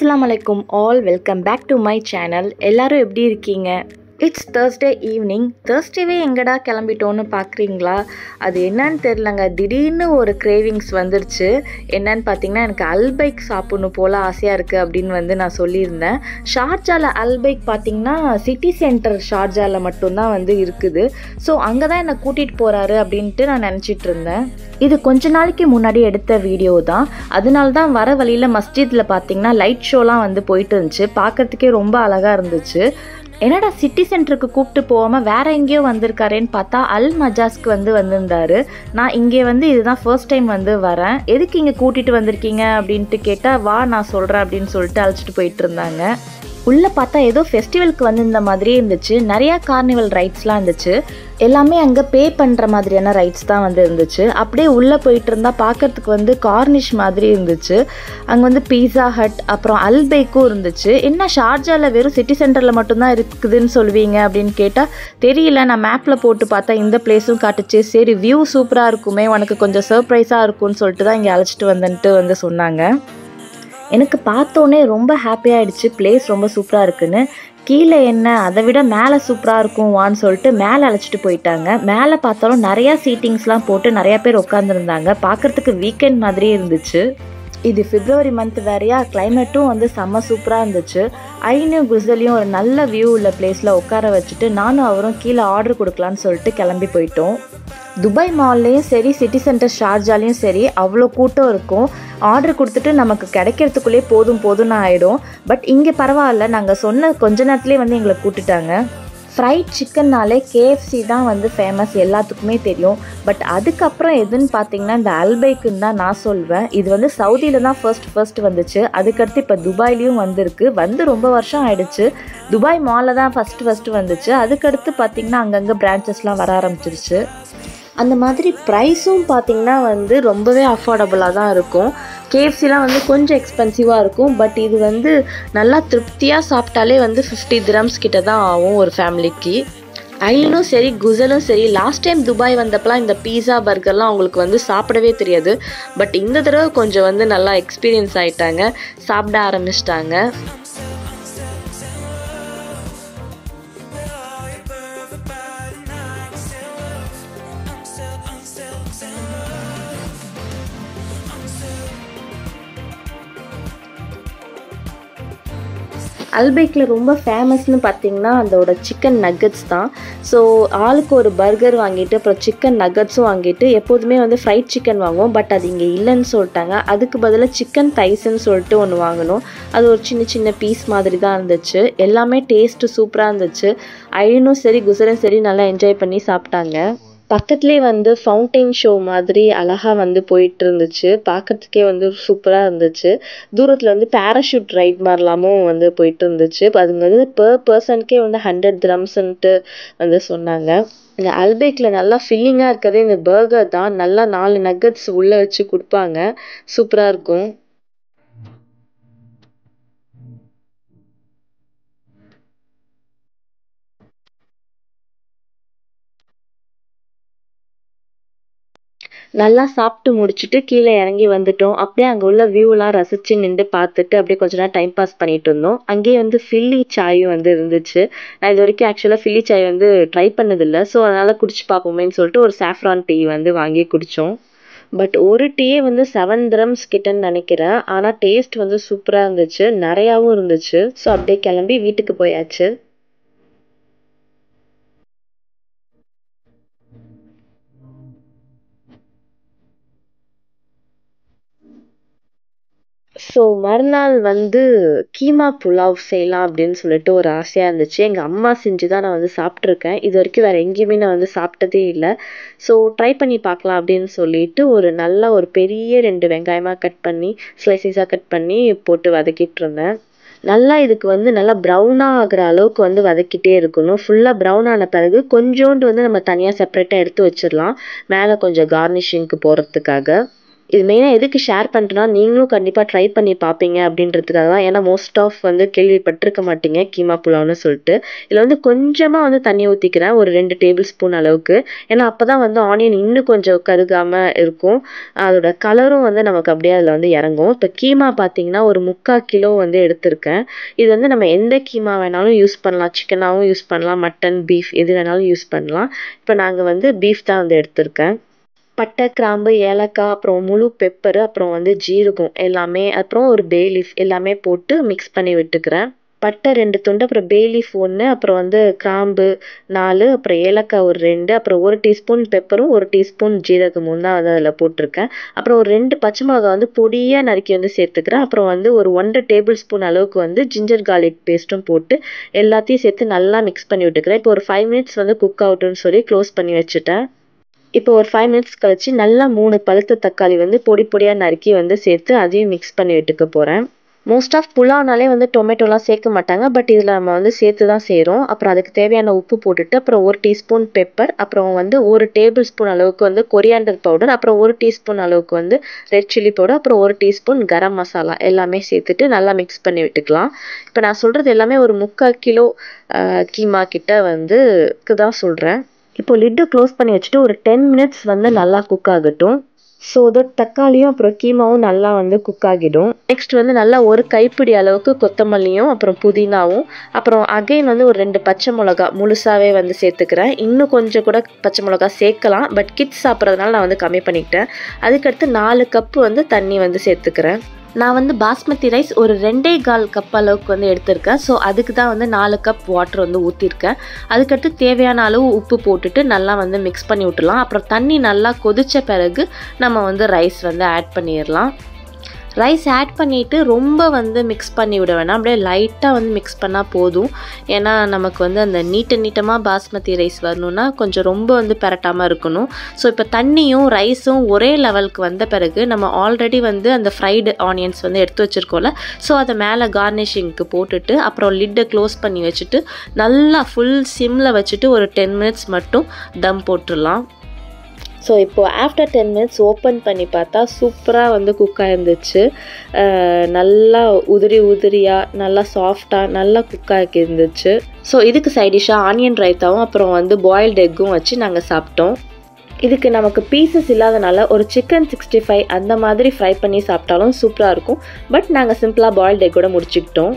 அஸ்ஸலாமு அலைக்கும் all welcome back to my channel எல்லாரும் எப்படி இருக்கீங்க இட்ஸ் தேர்ஸ்டே ஈவினிங் தேர்ஸ்டேவே எங்கடா கிளம்பிட்டோன்னு பார்க்குறீங்களா அது என்னன்னு தெரிலங்க திடீர்னு ஒரு கிரேவிங்ஸ் வந்துருச்சு என்னன்னு பார்த்தீங்கன்னா எனக்கு அல்பைக் சாப்பிடணும் போல் ஆசையாக இருக்குது அப்படின்னு வந்து நான் சொல்லியிருந்தேன் ஷார்ஜாவில் அல்பைக் பார்த்தீங்கன்னா சிட்டி சென்டர் ஷார்ஜாவில் மட்டும்தான் வந்து இருக்குது ஸோ அங்கே தான் என்னை கூட்டிகிட்டு போகிறாரு அப்படின்ட்டு நான் நினச்சிட்டு இருந்தேன் இது கொஞ்ச நாளைக்கு முன்னாடி எடுத்த வீடியோ தான் அதனால தான் வர வழியில் மஸ்ஜிதில் பார்த்தீங்கன்னா லைட் ஷோலாம் வந்து போயிட்டு இருந்துச்சு பார்க்கறதுக்கே ரொம்ப அழகாக இருந்துச்சு என்னடா சிட்டி சென்டருக்கு கூப்பிட்டு போகாமல் வேற எங்கேயோ வந்திருக்காரேன்னு பார்த்தா அல் மஜாஸ்க்கு வந்து வந்திருந்தாரு நான் இங்கே வந்து இதுதான் ஃபர்ஸ்ட் டைம் வந்து வரேன் எதுக்கு இங்கே கூட்டிகிட்டு வந்திருக்கீங்க அப்படின்ட்டு கேட்டால் வா நான் சொல்கிறேன் அப்படின்னு சொல்லிட்டு அழைச்சிட்டு போயிட்டு இருந்தாங்க உள்ளே பார்த்தா ஏதோ ஃபெஸ்டிவலுக்கு வந்திருந்த மாதிரியே இருந்துச்சு நிறையா கார்னிவல் ரைட்ஸ்லாம் இருந்துச்சு எல்லாமே அங்கே பே பண்ணுற மாதிரியான ரைட்ஸ் தான் வந்து இருந்துச்சு அப்படியே உள்ளே போயிட்டு இருந்தால் பார்க்கறதுக்கு வந்து கார்னிஷ் மாதிரி இருந்துச்சு அங்கே வந்து பீஸா ஹட் அப்புறம் அல்பேக்கும் இருந்துச்சு என்ன ஷார்ஜாவில் வெறும் சிட்டி சென்டரில் மட்டும்தான் இருக்குதுன்னு சொல்லுவீங்க அப்படின்னு கேட்டால் தெரியல நான் மேப்பில் போட்டு பார்த்தா இந்த பிளேஸும் காட்டுச்சு சரி வியூ சூப்பராக இருக்குமே உனக்கு கொஞ்சம் சர்ப்ரைஸாக இருக்கும்னு சொல்லிட்டு தான் இங்கே அழைச்சிட்டு வந்துன்ட்டு வந்து சொன்னாங்க எனக்கு பார்த்தோன்னே ரொம்ப ஹாப்பியாகிடுச்சு பிளேஸ் ரொம்ப சூப்பராக இருக்குன்னு கீழே என்ன அதை விட மேலே சூப்பராக இருக்கும் வான்னு சொல்லிட்டு மேலே அழைச்சிட்டு போயிட்டாங்க மேலே பார்த்தாலும் நிறையா சீட்டிங்ஸ்லாம் போட்டு நிறையா பேர் உட்காந்துருந்தாங்க பார்க்குறதுக்கு வீக்கெண்ட் மாதிரியே இருந்துச்சு இது பிப்ரவரி மந்த் வேறையா கிளைமேட்டும் வந்து செம்ம சூப்பராக இருந்துச்சு ஐனும் குசலியும் ஒரு நல்ல வியூ உள்ள பிளேஸில் உட்கார வச்சுட்டு நானும் அவரும் கீழே ஆர்டர் கொடுக்கலான்னு சொல்லிட்டு கிளம்பி போயிட்டோம் துபாய் மால்லையும் சரி சிட்டி சென்டர் ஷார்ஜாலையும் சரி அவ்வளோ கூட்டம் இருக்கும் ஆர்டர் கொடுத்துட்டு நமக்கு கிடைக்கிறதுக்குள்ளே போதும் போதும்னு ஆகிடும் பட் இங்கே பரவாயில்ல நாங்கள் சொன்ன கொஞ்ச நேரத்துலேயே வந்து எங்களை கூட்டுட்டாங்க ஃப்ரைட் சிக்கன்னாலே கேஎஃப்சி தான் வந்து ஃபேமஸ் எல்லாத்துக்குமே தெரியும் பட் அதுக்கப்புறம் எதுன்னு பார்த்தீங்கன்னா இந்த அல்பைக்குன்னு தான் நான் சொல்வேன் இது வந்து சவுதியில் தான் ஃபர்ஸ்ட் ஃபர்ஸ்ட் வந்துச்சு அதுக்கடுத்து இப்போ துபாய்லேயும் வந்திருக்கு வந்து ரொம்ப வருஷம் ஆயிடுச்சு துபாய் மாலில் தான் ஃபஸ்ட்டு ஃபஸ்ட்டு வந்துச்சு அதுக்கடுத்து பார்த்திங்கன்னா அங்கங்கே பிரான்ச்சஸ்லாம் வர ஆரம்பிச்சிருச்சு அந்த மாதிரி ப்ரைஸும் பார்த்திங்கன்னா வந்து ரொம்பவே அஃபோர்டபுளாக தான் இருக்கும் கேஎஃப்சிலாம் வந்து கொஞ்சம் எக்ஸ்பென்சிவாக இருக்கும் பட் இது வந்து நல்லா திருப்தியாக சாப்பிட்டாலே வந்து ஃபிஃப்டி திரம்ஸ் கிட்ட தான் ஆகும் ஒரு ஃபேமிலிக்கு ஐலனும் சரி குசலும் சரி லாஸ்ட் டைம் துபாய் வந்தப்பலாம் இந்த பீஸா பர்கர்லாம் அவங்களுக்கு வந்து சாப்பிடவே தெரியாது பட் இந்த தடவை கொஞ்சம் வந்து நல்லா எக்ஸ்பீரியன்ஸ் ஆயிட்டாங்க சாப்பிட ஆரம்பிச்சிட்டாங்க அல்பைக்கில் ரொம்ப ஃபேமஸ்னு பார்த்தீங்கன்னா அதோட சிக்கன் நக்கட்ஸ் தான் ஸோ ஆளுக்கு ஒரு பர்கர் வாங்கிட்டு அப்புறம் சிக்கன் நக்கட்ஸும் வாங்கிட்டு எப்போதுமே வந்து ஃப்ரைட் சிக்கன் வாங்குவோம் பட் அது இங்கே இல்லைன்னு சொல்லிட்டாங்க அதுக்கு பதிலாக சிக்கன் தைஸ்ன்னு சொல்லிட்டு ஒன்று வாங்கினோம் அது ஒரு சின்ன சின்ன பீஸ் மாதிரி தான் இருந்துச்சு எல்லாமே டேஸ்ட்டு சூப்பராக இருந்துச்சு ஐனும் சரி குசரும் சரி நல்லா என்ஜாய் பண்ணி சாப்பிட்டாங்க பக்கத்துலேயே வந்து ஃபவுண்டைன் ஷோ மாதிரி அழகாக வந்து போயிட்டு இருந்துச்சு பார்க்கறதுக்கே வந்து சூப்பராக இருந்துச்சு தூரத்தில் வந்து பேராஷூட் ரைட் மாதிரிலாமும் வந்து போயிட்டு இருந்துச்சு அதுங்க வந்து பர் பர்சனுக்கே வந்து ஹண்ட்ரட் திரம்ஸ்ன்ட்டு வந்து சொன்னாங்க இந்த அல்பேக்கில் நல்லா ஃபில்லிங்காக இருக்கிறதே இந்த பர்கர் தான் நல்லா நாலு நக்கட்ஸ் உள்ளே வச்சு கொடுப்பாங்க சூப்பராக இருக்கும் நல்லா சாப்பிட்டு முடிச்சுட்டு கீழே இறங்கி வந்துட்டோம் அப்படியே அங்கே உள்ள வியூலாம் ரசித்து நின்று பார்த்துட்டு அப்படியே கொஞ்ச நேரம் டைம் பாஸ் பண்ணிட்டு இருந்தோம் அங்கேயே வந்து ஃபில்லி சாயும் வந்து இருந்துச்சு நான் இது வரைக்கும் ஆக்சுவலாக ஃபில்லி சாய் வந்து ட்ரை பண்ணதில்லை ஸோ அதனால் குடிச்சு பார்ப்போமேன்னு சொல்லிட்டு ஒரு சாஃப்ரான் டீ வந்து வாங்கி குடித்தோம் பட் ஒரு டீயே வந்து செவன் திரம்ஸ் கிட்டன்னு நினைக்கிறேன் ஆனால் டேஸ்ட் வந்து சூப்பராக இருந்துச்சு நிறையாவும் இருந்துச்சு ஸோ அப்படியே கிளம்பி வீட்டுக்கு போயாச்சு ஸோ மறுநாள் வந்து கீமா புலாவ் செய்யலாம் அப்படின்னு சொல்லிட்டு ஒரு ஆசையாக இருந்துச்சு எங்கள் அம்மா செஞ்சு தான் நான் வந்து சாப்பிட்ருக்கேன் இது வரைக்கும் வேறு எங்கேயுமே நான் வந்து சாப்பிட்டதே இல்லை ஸோ ட்ரை பண்ணி பார்க்கலாம் அப்படின்னு சொல்லிட்டு ஒரு நல்ல ஒரு பெரிய ரெண்டு வெங்காயமாக கட் பண்ணி ஸ்லைசஸாக கட் பண்ணி போட்டு வதக்கிட்டு இருந்தேன் நல்லா இதுக்கு வந்து நல்லா ப்ரௌனாக ஆகிற அளவுக்கு வந்து வதக்கிட்டே இருக்கணும் ஃபுல்லாக ப்ரௌன் ஆன பிறகு கொஞ்சோண்டு வந்து நம்ம தனியாக செப்பரேட்டாக எடுத்து வச்சிடலாம் மேலே கொஞ்சம் கார்னிஷிங்க்கு போகிறதுக்காக இது மெயினாக எதுக்கு ஷேர் பண்ணுறேன்னா நீங்களும் கண்டிப்பாக ட்ரை பண்ணி பார்ப்பீங்க அப்படின்றதுக்காக தான் ஏன்னா மோஸ்ட் ஆஃப் வந்து கேள்விப்பட்டிருக்க மாட்டீங்க கீமா புலாவ்னு சொல்லிட்டு இதில் வந்து கொஞ்சமாக வந்து தண்ணி ஊற்றிக்கிறேன் ஒரு ரெண்டு டேபிள் ஸ்பூன் அளவுக்கு ஏன்னா அப்போ தான் வந்து ஆனியன் இன்னும் கொஞ்சம் கருகாமல் இருக்கும் அதோட கலரும் வந்து நமக்கு அப்படியே அதில் வந்து இறங்கும் இப்போ கீமா பார்த்தீங்கன்னா ஒரு முக்கால் கிலோ வந்து எடுத்திருக்கேன் இது வந்து நம்ம எந்த கீமா வேணாலும் யூஸ் பண்ணலாம் சிக்கனாகவும் யூஸ் பண்ணலாம் மட்டன் பீஃப் எது வேணாலும் யூஸ் பண்ணலாம் இப்போ நாங்கள் வந்து பீஃப் தான் வந்து எடுத்திருக்கேன் பட்டை கிராம்பு ஏலக்காய் அப்புறம் முழு பெப்பரு அப்புறம் வந்து ஜீரகம் எல்லாமே அப்புறம் ஒரு பே லீஃப் எல்லாமே போட்டு மிக்ஸ் பண்ணி விட்டுக்கிறேன் பட்டை ரெண்டு துண்டு அப்புறம் பே லீஃப் ஒன்று அப்புறம் வந்து கிராம்பு நாலு அப்புறம் ஏலக்காய் ஒரு ரெண்டு அப்புறம் ஒரு டீஸ்பூன் பெப்பரும் ஒரு டீஸ்பூன் ஜீரகமும் தான் வந்து அதில் போட்டிருக்கேன் அப்புறம் ஒரு ரெண்டு பச்சை மிளகா வந்து பொடியாக நறுக்கி வந்து சேர்த்துக்கிறேன் அப்புறம் வந்து ஒரு ஒன்றரை டேபிள் ஸ்பூன் அளவுக்கு வந்து ஜிஞ்சர் கார்லிக் பேஸ்ட்டும் போட்டு எல்லாத்தையும் சேர்த்து நல்லா மிக்ஸ் பண்ணி விட்டுக்கிறேன் இப்போ ஒரு ஃபைவ் மினிட்ஸ் வந்து குக் ஆகட்டும்னு சொல்லி க்ளோஸ் பண்ணி வச்சுட்டேன் இப்போ ஒரு ஃபைவ் மினிட்ஸ் கழிச்சு நல்லா மூணு பழுத்த தக்காளி வந்து பொடி பொடியாக நறுக்கி வந்து சேர்த்து அதையும் மிக்ஸ் பண்ணி விட்டுக்க போகிறேன் மோஸ்ட் ஆஃப் புலாவ்னாலே வந்து டொமேட்டோலாம் சேர்க்க மாட்டாங்க பட் இதில் நம்ம வந்து சேர்த்து தான் செய்கிறோம் அப்புறம் அதுக்கு தேவையான உப்பு போட்டுட்டு அப்புறம் ஒரு டீஸ்பூன் பெப்பர் அப்புறம் வந்து ஒரு டேபிள் ஸ்பூன் அளவுக்கு வந்து கொரியாண்டர் பவுடர் அப்புறம் ஒரு டீஸ்பூன் அளவுக்கு வந்து ரெட் சில்லி பவுடர் அப்புறம் ஒரு டீஸ்பூன் கரம் மசாலா எல்லாமே சேர்த்துட்டு நல்லா மிக்ஸ் பண்ணி விட்டுக்கலாம் இப்போ நான் சொல்கிறது எல்லாமே ஒரு முக்கால் கிலோ கீமா கிட்ட வந்து தான் சொல்கிறேன் இப்போ லிட்டு க்ளோஸ் பண்ணி வச்சுட்டு ஒரு டென் மினிட்ஸ் வந்து நல்லா குக் ஆகட்டும் ஸோ இதோட தக்காளியும் அப்புறம் கீமாவும் நல்லா வந்து குக் ஆகிடும் நெக்ஸ்ட் வந்து நல்லா ஒரு கைப்பிடி அளவுக்கு கொத்தமல்லியும் அப்புறம் புதினாவும் அப்புறம் அகைன் வந்து ஒரு ரெண்டு பச்சை மிளகா முழுசாகவே வந்து சேர்த்துக்கிறேன் இன்னும் கொஞ்சம் கூட பச்சை மிளகா சேர்க்கலாம் பட் கிட்ஸ் சாப்பிட்றதுனால நான் வந்து கம்மி பண்ணிக்கிட்டேன் அதுக்கடுத்து நாலு கப்பு வந்து தண்ணி வந்து சேர்த்துக்கிறேன் நான் வந்து பாஸ்மதி ரைஸ் ஒரு ரெண்டே கால் கப் அளவுக்கு வந்து எடுத்திருக்கேன் ஸோ அதுக்கு தான் வந்து நாலு கப் வாட்டர் வந்து ஊற்றிருக்கேன் அதுக்கடுத்து தேவையான அளவு உப்பு போட்டுட்டு நல்லா வந்து மிக்ஸ் பண்ணி விட்டுலாம் அப்புறம் தண்ணி நல்லா கொதித்த பிறகு நம்ம வந்து ரைஸ் வந்து ஆட் பண்ணிடலாம் ரைஸ் ஆட் பண்ணிவிட்டு ரொம்ப வந்து மிக்ஸ் பண்ணி விட வேணாம் அப்படியே லைட்டாக வந்து மிக்ஸ் பண்ணால் போதும் ஏன்னா நமக்கு வந்து அந்த நீட்ட நீட்டமாக பாஸ்மதி ரைஸ் வரணும்னா கொஞ்சம் ரொம்ப வந்து பெரட்டாமல் இருக்கணும் ஸோ இப்போ தண்ணியும் ரைஸும் ஒரே லெவலுக்கு வந்த பிறகு நம்ம ஆல்ரெடி வந்து அந்த ஃப்ரைடு ஆனியன்ஸ் வந்து எடுத்து வச்சுருக்கோம்ல ஸோ அதை மேலே கார்னிஷிங்க்கு போட்டுட்டு அப்புறம் லிட்டை க்ளோஸ் பண்ணி வச்சுட்டு நல்லா ஃபுல் சிம்மில் வச்சுட்டு ஒரு டென் மினிட்ஸ் மட்டும் தம் போட்டுடலாம் ஸோ இப்போது ஆஃப்டர் டென் மினிட்ஸ் ஓப்பன் பண்ணி பார்த்தா சூப்பராக வந்து குக் ஆகிருந்துச்சு நல்லா உதிரி உதிரியாக நல்லா சாஃப்டாக நல்லா குக் ஆகி இருந்துச்சு ஸோ இதுக்கு சைடிஷாக ஆனியன் ரைத்தாவும் அப்புறம் வந்து பாயில்டு எக்கும் வச்சு நாங்கள் சாப்பிட்டோம் இதுக்கு நமக்கு பீசஸ் இல்லாதனால ஒரு சிக்கன் சிக்ஸ்டி ஃபைவ் அந்த மாதிரி ஃப்ரை பண்ணி சாப்பிட்டாலும் சூப்பராக இருக்கும் பட் நாங்கள் சிம்பிளாக பாயில்டு எக்கோட முடிச்சுக்கிட்டோம்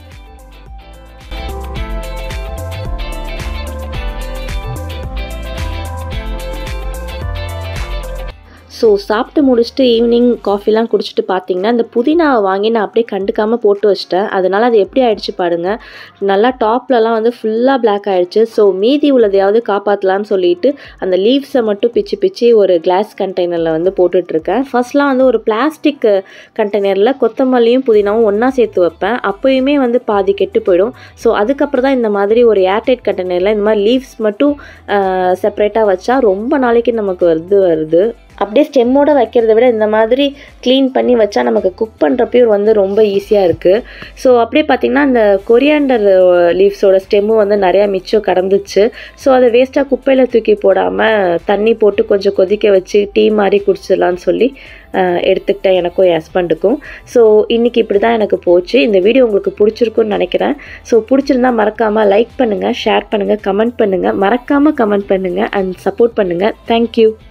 ஸோ சாப்பிட்டு முடிச்சுட்டு ஈவினிங் காஃபிலாம் குடிச்சிட்டு பார்த்தீங்கன்னா இந்த புதினாவை வாங்கி நான் அப்படியே கண்டுக்காமல் போட்டு வச்சிட்டேன் அதனால் அது எப்படி ஆயிடுச்சு பாருங்க நல்லா டாப்லலாம் வந்து ஃபுல்லாக பிளாக் ஆயிடுச்சு ஸோ மீதி உள்ளதையாவது காப்பாற்றலான்னு சொல்லிட்டு அந்த லீவ்ஸை மட்டும் பிச்சு பிச்சு ஒரு கிளாஸ் கண்டெய்னரில் வந்து போட்டுட்ருக்கேன் ஃபர்ஸ்ட்லாம் வந்து ஒரு பிளாஸ்டிக் கண்டெய்னரில் கொத்தமல்லியும் புதினாவும் ஒன்றா சேர்த்து வைப்பேன் அப்போயுமே வந்து பாதி கெட்டு போயிடும் ஸோ அதுக்கப்புறம் தான் இந்த மாதிரி ஒரு ஏர்டைட் கண்டெய்னரில் இந்த மாதிரி லீவ்ஸ் மட்டும் செப்பரேட்டாக வச்சா ரொம்ப நாளைக்கு நமக்கு வருது வருது அப்படியே ஸ்டெம்மோட வைக்கிறத விட இந்த மாதிரி க்ளீன் பண்ணி வச்சா நமக்கு குக் பண்ணுறப்பையும் வந்து ரொம்ப ஈஸியாக இருக்குது ஸோ அப்படியே பார்த்திங்கன்னா அந்த கொரியாண்டர் லீவ்ஸோட ஸ்டெம்மும் வந்து நிறையா மிச்சம் கடந்துச்சு ஸோ அதை வேஸ்ட்டாக குப்பையில் தூக்கி போடாமல் தண்ணி போட்டு கொஞ்சம் கொதிக்க வச்சு டீ மாதிரி குடிச்சிடலான்னு சொல்லி எடுத்துக்கிட்டேன் எனக்கும் என் ஹஸ்பண்டுக்கும் ஸோ இன்றைக்கி இப்படி தான் எனக்கு போச்சு இந்த வீடியோ உங்களுக்கு பிடிச்சிருக்குன்னு நினைக்கிறேன் ஸோ பிடிச்சிருந்தா மறக்காமல் லைக் பண்ணுங்கள் ஷேர் பண்ணுங்கள் கமெண்ட் பண்ணுங்கள் மறக்காமல் கமெண்ட் பண்ணுங்கள் அண்ட் சப்போர்ட் பண்ணுங்கள் தேங்க்யூ